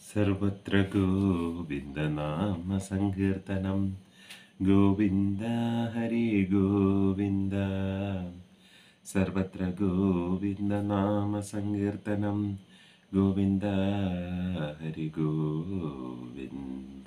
സർവത്ര ഗോവിന്ദനാമ സങ്കീർത്തനം ഗോവിന്ദ ഹരി ഗോവിന്ദ സർവത്ര ഗോവിന്ദനാമ സങ്കീർത്തനം ഗോവിന്ദ ഹരി ഗോവിന്ദ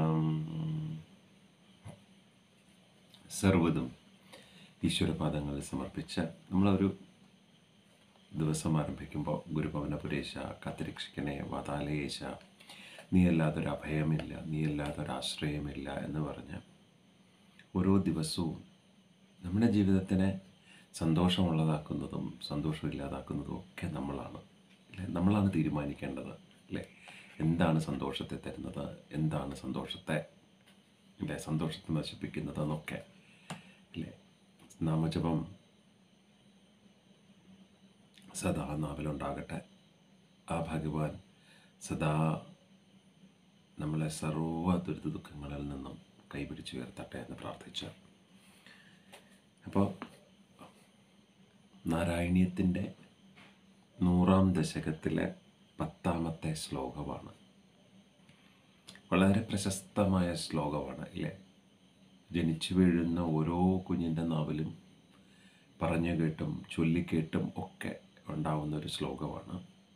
സർവതും ഈശ്വരപാദങ്ങളിൽ സമർപ്പിച്ച് നമ്മളൊരു ദിവസം ആരംഭിക്കുമ്പോൾ ഗുരുഭവനപുരേശ കാത്തിരക്ഷിക്കണേ വാതാലയേശ നീ അല്ലാതൊരു അഭയമില്ല നീ അല്ലാതൊരു ആശ്രയമില്ല എന്ന് പറഞ്ഞ് ഓരോ ദിവസവും നമ്മുടെ ജീവിതത്തിനെ സന്തോഷമുള്ളതാക്കുന്നതും സന്തോഷമില്ലാതാക്കുന്നതും ഒക്കെ നമ്മളാണ് അല്ലേ നമ്മളാണ് തീരുമാനിക്കേണ്ടത് അല്ലേ എന്താണ് സന്തോഷത്തെ തരുന്നത് എന്താണ് സന്തോഷത്തെ അല്ലേ സന്തോഷത്തെ നശിപ്പിക്കുന്നതെന്നൊക്കെ അല്ലേ നാമജപം സദാ നാവിലുണ്ടാകട്ടെ ആ ഭഗവാൻ സദാ നമ്മളെ സർവ്വ ദുരിത ദുഃഖങ്ങളിൽ നിന്നും കൈപിടിച്ച് ഉയർത്തട്ടെ എന്ന് പ്രാർത്ഥിച്ച് അപ്പോൾ നാരായണീയത്തിൻ്റെ നൂറാം ദശകത്തിലെ പത്താമത്തെ ശ്ലോകമാണ് വളരെ പ്രശസ്തമായ ശ്ലോകമാണ് അല്ലേ ജനിച്ചു വീഴുന്ന ഓരോ കുഞ്ഞിൻ്റെ നാവിലും പറഞ്ഞു കേട്ടും ചൊല്ലിക്കേട്ടും ഒക്കെ ഉണ്ടാവുന്ന ഒരു ശ്ലോകമാണ്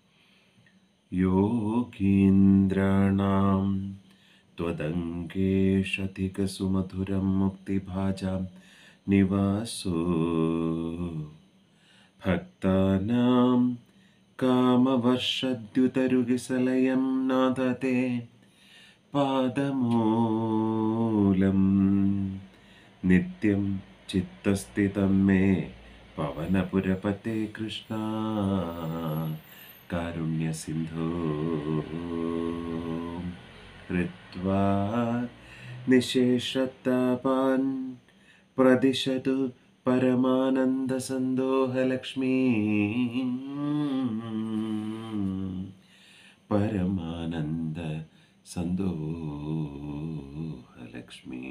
യോഗീന്ദ്രാണാം त्वदङ्गेशधिकसुमधुरं मुक्तिभाजां निवासो भक्तानां कामवर्षद्युतरुगिसलयं नादते पादमूलं नित्यं चित्तस्थितं मे पवनपुरपते कृष्णा कारुण्यसिन्धो कृत्वा निशेषतापान् प्रदिशतु परमानन्दसन्दोहलक्ष्मी परमानन्द സന്തോഹലക്ഷ്മി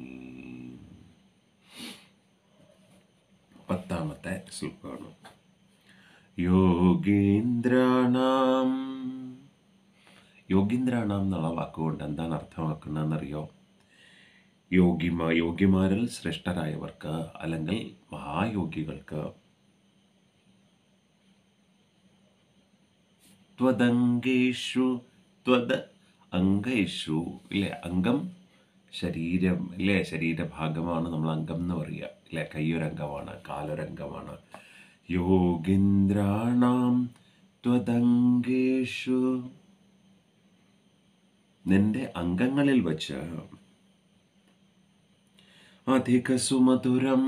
പത്താമത്തെ ശ്ലോകമാണ് യോഗീന്ദ്രാണാം യോഗീന്ദ്രാണാം എന്നുള്ള വാക്കുകൊണ്ട് എന്താണ് അർത്ഥമാക്കുന്നതെന്നറിയോ യോഗിമാ യോഗിമാരിൽ ശ്രേഷ്ഠരായവർക്ക് അല്ലെങ്കിൽ മഹായോഗികൾക്ക് ത്വദംഗേഷു ത്വദ അംഗേഷു ഇല്ലേ അംഗം ശരീരം ഇല്ലേ ശരീരഭാഗമാണ് നമ്മൾ അംഗം എന്ന് പറയുക ഇല്ലേ കയ്യൊരംഗമാണ് കാലൊരംഗമാണ് യോഗീന്ദ്രാണാം ത്വദംഗേഷു നിന്റെ അംഗങ്ങളിൽ വച്ച് അധിക സുമധുരം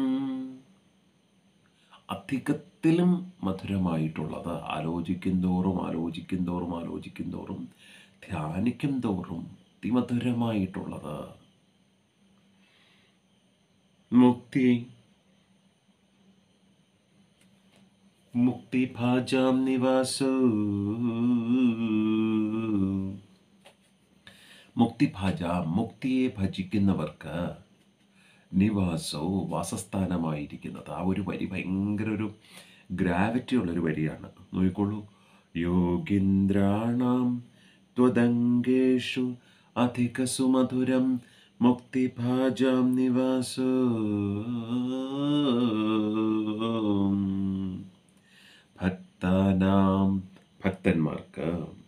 അധികത്തിലും മധുരമായിട്ടുള്ളത് ആലോചിക്കും തോറും ആലോചിക്കും തോറും ആലോചിക്കും തോറും ധ്യാനിക്കും തോറും അതിമധുരമായിട്ടുള്ളത് മുക്തി മുക്തിഭാജാം നിവാസോ മുക്തിഭാജ മുക്തിയെ ഭജിക്കുന്നവർക്ക് നിവാസോ വാസസ്ഥാനമായിരിക്കുന്നത് ആ ഒരു വരി ഭയങ്കര ഒരു ഗ്രാവിറ്റി ഉള്ളൊരു വരിയാണ് നോക്കിക്കോളൂ യോഗീന്ദ്രാണാം ത്വദംഗേഷു അധിക സുമധുരം മുക്തിഭാജാം നിവാസോ ഭക്താനാം ഭക്തന്മാർക്ക്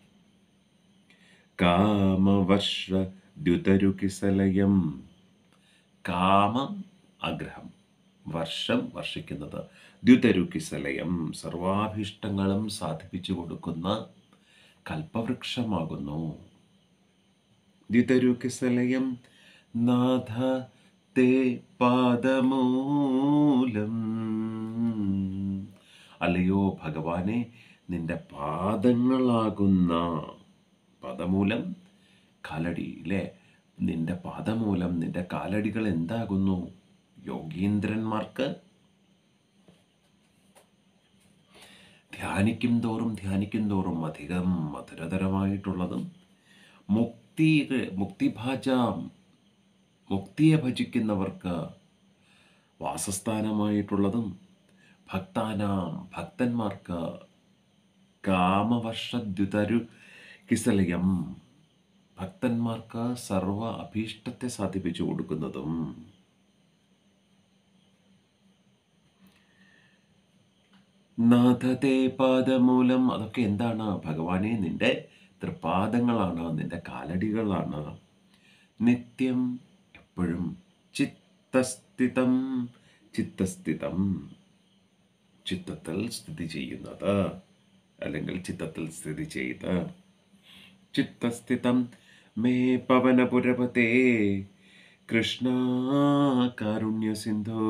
കാമവർഷ ദ്യുതരുകിസലയം കാമം ആഗ്രഹം വർഷം വർഷിക്കുന്നത് ദ്യുതരുകിസലയം സർവാഭീഷ്ടങ്ങളും സാധിപ്പിച്ചു കൊടുക്കുന്ന കൽപ്പവൃക്ഷമാകുന്നു ദ്യുതരുകിസലയം നാഥ തേ പാദമൂലം അല്ലയോ ഭഗവാനെ നിന്റെ പാദങ്ങളാകുന്ന പാദമൂലം കാലടി അല്ലേ നിന്റെ പാദമൂലം നിന്റെ കാലടികൾ എന്താകുന്നു യോഗീന്ദ്രന്മാർക്ക് ധ്യാനിക്കും തോറും ധ്യാനിക്കും തോറും അധികം മധുരതരമായിട്ടുള്ളതും മുക്തി മുക്തിഭാജാം മുക്തിയെ ഭജിക്കുന്നവർക്ക് വാസസ്ഥാനമായിട്ടുള്ളതും ഭക്താനാം ഭക്തന്മാർക്ക് കാമവർഷദ്യുതരു കിസലയം ഭക്തന്മാർക്ക് സർവ അഭീഷ്ടത്തെ സാധിപ്പിച്ചു കൊടുക്കുന്നതും നാഥത്തെ പാദമൂലം അതൊക്കെ എന്താണ് ഭഗവാനെ നിന്റെ തൃപാദങ്ങളാണ് നിന്റെ കാലടികളാണ് നിത്യം എപ്പോഴും ചിത്തസ്ഥിതം ചിത്തസ്ഥിതം ചിത്തത്തിൽ സ്ഥിതി ചെയ്യുന്നത് അല്ലെങ്കിൽ ചിത്തത്തിൽ സ്ഥിതി ചെയ്ത് ചിത്തസ്ഥിതം മേ പവനപുരപതേ കൃഷ്ണ കാരുണ്യ സിന്ധോ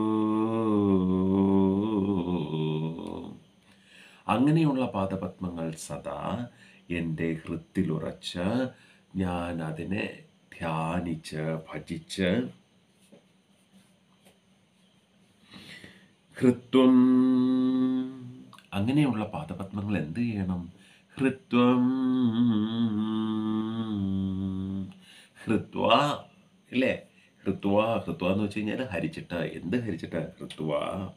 അങ്ങനെയുള്ള പാദപത്മങ്ങൾ സദാ എൻ്റെ ഹൃത്തിലുറച്ച് ഞാൻ അതിനെ ധ്യാനിച്ച് ഭജിച്ച് ഹൃത്വം അങ്ങനെയുള്ള പാദപത്മങ്ങൾ എന്ത് ചെയ്യണം ഹൃത്വം ഹൃത്വ ഇല്ലേ ഹൃത്വ ഹൃത്വ എന്ന് വെച്ച് കഴിഞ്ഞാൽ ഹരിച്ചിട്ട് എന്ത് ഹരിച്ചിട്ട് ഹൃത്വ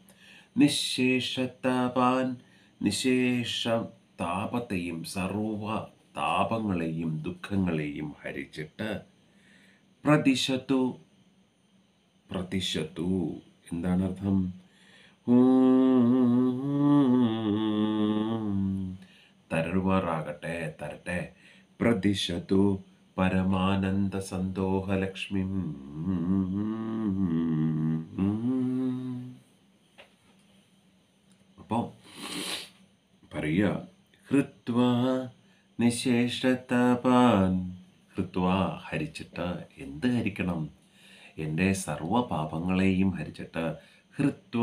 നിശേഷതാപാൻ നിശേഷ താപത്തെയും സർവ താപങ്ങളെയും ദുഃഖങ്ങളെയും ഹരിച്ചിട്ട് പ്രതിശതു പ്രതിശതു എന്താണ് അർത്ഥം തരുവാറാകട്ടെ തരട്ടെ പ്രതിശതു പരമാനന്ദ സന്തോഹലക്ഷ്മി അപ്പോൾ പറയുക ഹൃത്വ നിശേഷതപാൻ ഹൃത്വ ഹരിച്ചിട്ട് എന്ത് ഹരിക്കണം എൻ്റെ സർവ പാപങ്ങളെയും ഹരിച്ചിട്ട് ഹൃത്വ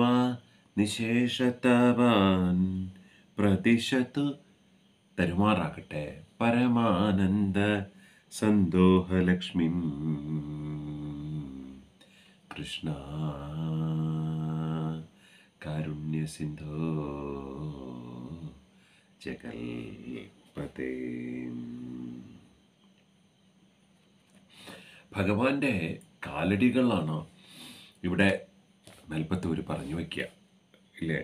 നിശേഷതപാൻ പ്രതിശത്ത് തരുമാറാകട്ടെ പരമാനന്ദ സന്തോഹലക്ഷ്മി കൃഷ്ണ കാരുണ്യ സിന്ധോ ജഗൽപതേ ഭഗവാന്റെ കാലടികളാണ് ഇവിടെ മേൽപ്പത്തൂര് പറഞ്ഞു വയ്ക്കുക ഇല്ലേ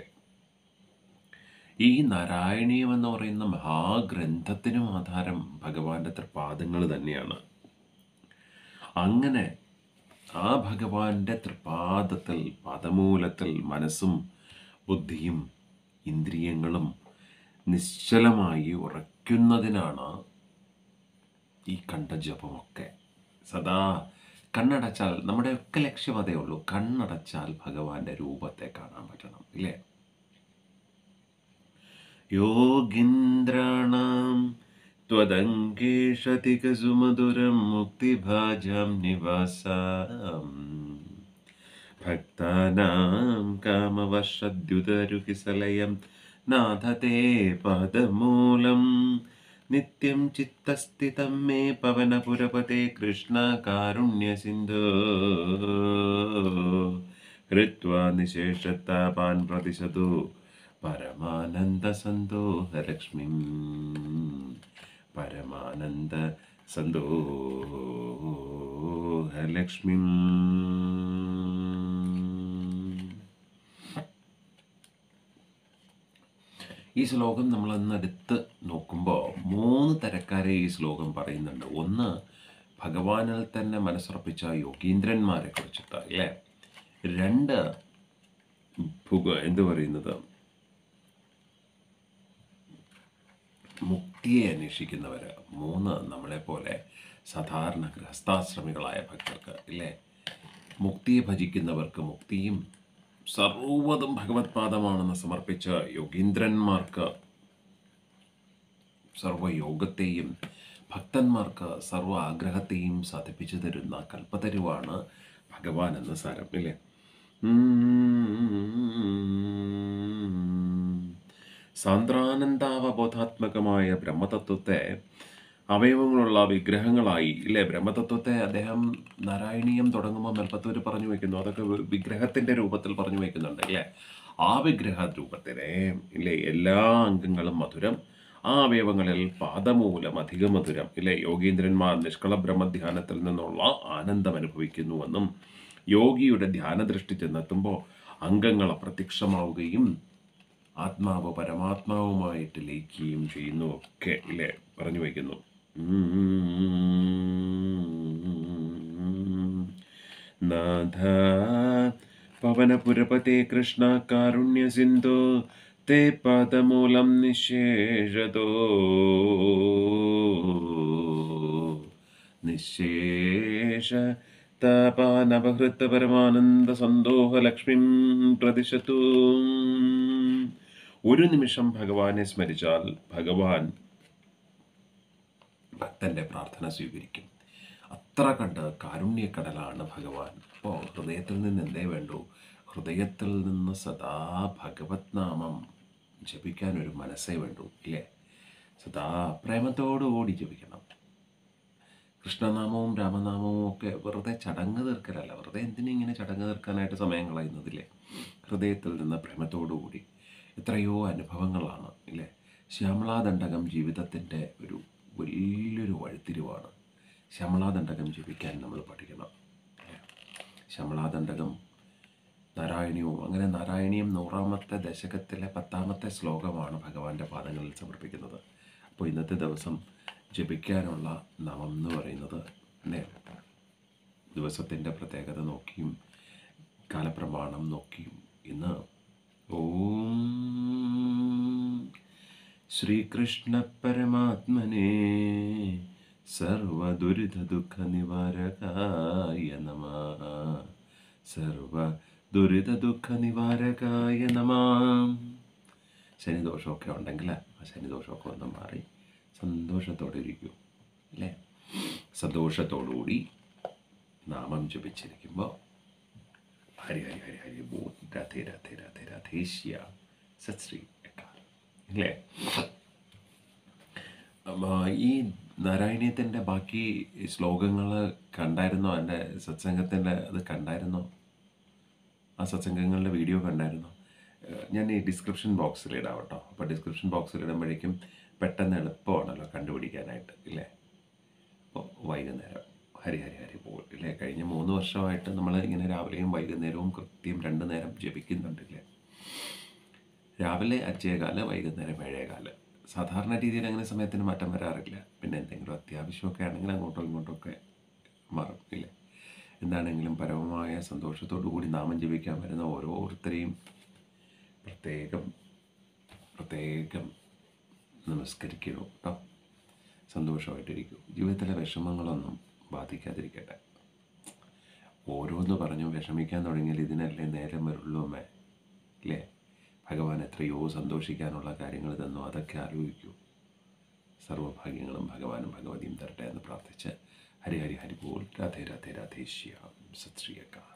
ഈ നാരായണീയം എന്ന് പറയുന്ന മഹാഗ്രന്ഥത്തിനും ആധാരം ഭഗവാന്റെ തൃപാദങ്ങൾ തന്നെയാണ് അങ്ങനെ ആ ഭഗവാന്റെ തൃപാദത്തിൽ പദമൂലത്തിൽ മനസ്സും ബുദ്ധിയും ഇന്ദ്രിയങ്ങളും നിശ്ചലമായി ഉറയ്ക്കുന്നതിനാണ് ഈ കണ്ഠജപമൊക്കെ സദാ കണ്ണടച്ചാൽ നമ്മുടെയൊക്കെ ലക്ഷ്യം അതേ ഉള്ളൂ കണ്ണടച്ചാൽ ഭഗവാന്റെ രൂപത്തെ കാണാൻ പറ്റണം ഇല്ലേ യോഗീന്ദ്രാണാം त्वदङ्केशतिकसुमधुरं मुक्तिभाजां निवासाम् भक्तानां कामवशद्युतरुकिसलयं नाथ ते पादमूलं नित्यं चित्तस्थितं मे पवनपुरपते कृष्णकारुण्यसिन्धो हृत्वा निशेषतापान् प्रतिशतु परमानन्दसन्तोहलक्ष्मीम् പരമാനന്ദ സന്തോഹലക്ഷ്മി ഈ ശ്ലോകം നമ്മളൊന്ന് എടുത്ത് നോക്കുമ്പോൾ മൂന്ന് തരക്കാരെ ഈ ശ്ലോകം പറയുന്നുണ്ട് ഒന്ന് ഭഗവാനിൽ തന്നെ മനസ്സുറപ്പിച്ച യോഗീന്ദ്രന്മാരെ കുറിച്ചിട്ട് അല്ലേ രണ്ട് ഭുഗ എന്ത് പറയുന്നത് മുക്തിയെ അന്വേഷിക്കുന്നവർ മൂന്ന് നമ്മളെപ്പോലെ സാധാരണ ഗൃഹസ്ഥാശ്രമികളായ ഭക്തർക്ക് ഇല്ലേ മുക്തിയെ ഭജിക്കുന്നവർക്ക് മുക്തിയും സർവതും ഭഗവത് പാദമാണെന്ന് സമർപ്പിച്ച യോഗീന്ദ്രന്മാർക്ക് സർവയോഗത്തെയും ഭക്തന്മാർക്ക് സർവ ആഗ്രഹത്തെയും സാധിപ്പിച്ചു തരുന്ന കൽപ്പതരുവാണ് ഭഗവാൻ എന്ന സാരം ഇല്ലേ സാന്ദ്രാനന്ദാവബോധാത്മകമായ ബ്രഹ്മതത്വത്തെ അവയവങ്ങളുള്ള വിഗ്രഹങ്ങളായി ഇല്ലേ ബ്രഹ്മതത്വത്തെ അദ്ദേഹം നാരായണീയം തുടങ്ങുമ്പോൾ മെൽപ്പത്തൂര് പറഞ്ഞു വെക്കുന്നു അതൊക്കെ വി- വിഗ്രഹത്തിന്റെ രൂപത്തിൽ പറഞ്ഞു വെക്കുന്നുണ്ട് ഇല്ലേ ആ വിഗ്രഹ രൂപത്തിലെ ഇല്ലേ എല്ലാ അംഗങ്ങളും മധുരം ആ അവയവങ്ങളിൽ പാദമൂലം അധിക മധുരം ഇല്ലേ യോഗീന്ദ്രന്മാർ നിഷ്കള ബ്രഹ്മധ്യാനത്തിൽ നിന്നുള്ള ആനന്ദം അനുഭവിക്കുന്നുവെന്നും യോഗിയുടെ ധ്യാനദൃഷ്ടി ചെന്നെത്തുമ്പോൾ അംഗങ്ങൾ അപ്രത്യക്ഷമാവുകയും ആത്മാവ് പരമാത്മാവുമായിട്ട് ലയിക്കുകയും ചെയ്യുന്നു ഒക്കെ ഇല്ലേ പറഞ്ഞു വയ്ക്കുന്നു നാഥ പവനപുരപതേ കൃഷ്ണ കാരുണ്യ സിന്ധു തേ പാദമൂലം നിശേഷതോ നിശേഷ താപാനപഹൃത പരമാനന്ദ സന്തോഹ ലക്ഷ്മിം പ്രതിശതു ഒരു നിമിഷം ഭഗവാനെ സ്മരിച്ചാൽ ഭഗവാൻ ഭക്തന്റെ പ്രാർത്ഥന സ്വീകരിക്കും അത്ര കണ്ട് കാരുണ്യക്കടലാണ് ഭഗവാൻ അപ്പോൾ ഹൃദയത്തിൽ നിന്ന് എന്തേ വേണ്ടു ഹൃദയത്തിൽ നിന്ന് സദാ ഭഗവത് നാമം ജപിക്കാൻ ഒരു മനസ്സേ വേണ്ടു ഇല്ലേ സദാ പ്രേമത്തോടുകൂടി ജപിക്കണം കൃഷ്ണനാമവും രാമനാമവും ഒക്കെ വെറുതെ ചടങ്ങ് തീർക്കലല്ല വെറുതെ എന്തിനിങ്ങനെ ചടങ്ങ് തീർക്കാനായിട്ട് സമയം കളയുന്നതില്ലേ ഹൃദയത്തിൽ നിന്ന് പ്രേമത്തോടുകൂടി എത്രയോ അനുഭവങ്ങളാണ് ഇല്ലേ ശ്യാമളാദണ്ഡകം ജീവിതത്തിൻ്റെ ഒരു വലിയൊരു വഴിത്തിരിവാണ് ശ്യാമളാദണ്ഡകം ജപിക്കാൻ നമ്മൾ പഠിക്കണം ശ്യാമളാദണ്ഡകം നാരായണീയവും അങ്ങനെ നാരായണീയം നൂറാമത്തെ ദശകത്തിലെ പത്താമത്തെ ശ്ലോകമാണ് ഭഗവാന്റെ പാദങ്ങളിൽ സമർപ്പിക്കുന്നത് അപ്പോൾ ഇന്നത്തെ ദിവസം ജപിക്കാനുള്ള നവം എന്ന് പറയുന്നത് അല്ലേ ദിവസത്തിൻ്റെ പ്രത്യേകത നോക്കിയും കാലപ്രമാണം നോക്കിയും ഇന്ന് ഓം ശ്രീകൃഷ്ണ പരമാത്മനെ സർവദുരിത ദുഃഖ നിവാരകായ നമ സർവ ദുരിത ദുഃഖ നിവാരകായ നമ ശനിദോഷമൊക്കെ ഉണ്ടെങ്കിൽ ആ ശനിദോഷമൊക്കെ ഒന്ന് മാറി സന്തോഷത്തോടെ ഇരിക്കൂ അല്ലേ സന്തോഷത്തോടുകൂടി നാമം ജപിച്ചിരിക്കുമ്പോൾ ഹരി ഹരി ഹരി ഹരി ബോ രാധേ രാധേ രാധേ രാധേശ്യ സത് ശ്രീ അക്കാൽ അല്ലേ അപ്പോൾ ഈ നാരായണീയത്തിൻ്റെ ബാക്കി ശ്ലോകങ്ങൾ കണ്ടായിരുന്നോ എൻ്റെ സത്സംഗത്തിൻ്റെ അത് കണ്ടായിരുന്നോ ആ സത്സംഗങ്ങളുടെ വീഡിയോ കണ്ടായിരുന്നോ ഏഹ് ഞാൻ ഈ ഡിസ്ക്രിപ്ഷൻ ബോക്സിൽ ഇടാം കേട്ടോ അപ്പോൾ ഡിസ്ക്രിപ്ഷൻ ബോക്സിൽ ഇടുമ്പോഴേക്കും പെട്ടെന്ന് എളുപ്പമാണല്ലോ കണ്ടുപിടിക്കാനായിട്ട് ഇല്ലേ അപ്പോൾ വൈകുന്നേരം ഹരി ഹരി ഹരി പോകും ഇല്ലേ കഴിഞ്ഞ മൂന്ന് വർഷമായിട്ട് നമ്മൾ ഇങ്ങനെ രാവിലെയും വൈകുന്നേരവും കൃത്യം രണ്ട് നേരം ജപിക്കുന്നുണ്ടല്ലേ രാവിലെ അഞ്ചേകാല് വൈകുന്നേരം ഏഴേകാല് സാധാരണ രീതിയിൽ അങ്ങനെ സമയത്തിന് മാറ്റം വരാറില്ല പിന്നെ എന്തെങ്കിലും അത്യാവശ്യമൊക്കെ ആണെങ്കിൽ അങ്ങോട്ടോ ഇങ്ങോട്ടോ ഒക്കെ മാറും ഇല്ലേ എന്താണെങ്കിലും പരമമായ സന്തോഷത്തോടു കൂടി നാമം ജപിക്കാൻ വരുന്ന ഓരോരുത്തരെയും പ്രത്യേകം പ്രത്യേകം നമസ്കരിക്കണു കേട്ടോ സന്തോഷമായിട്ടിരിക്കൂ ജീവിതത്തിലെ വിഷമങ്ങളൊന്നും ബാധിക്കാതിരിക്കട്ടെ ഓരോന്ന് പറഞ്ഞു വിഷമിക്കാൻ തുടങ്ങിയാൽ ഇതിനല്ലേ നേരം വരുള്ളൂ അമ്മേ അല്ലേ ഭഗവാൻ എത്രയോ സന്തോഷിക്കാനുള്ള കാര്യങ്ങൾ തന്നു അതൊക്കെ ആലോചിക്കൂ സർവഭാഗ്യങ്ങളും ഭഗവാനും ഭഗവതിയും തരട്ടെ എന്ന് പ്രാർത്ഥിച്ച് ഹരി ഹരി ഹരി ബോൾ രാധേ രാധേ രാധേ ശ്യാം സത് ശ്രീ അക്കാൽ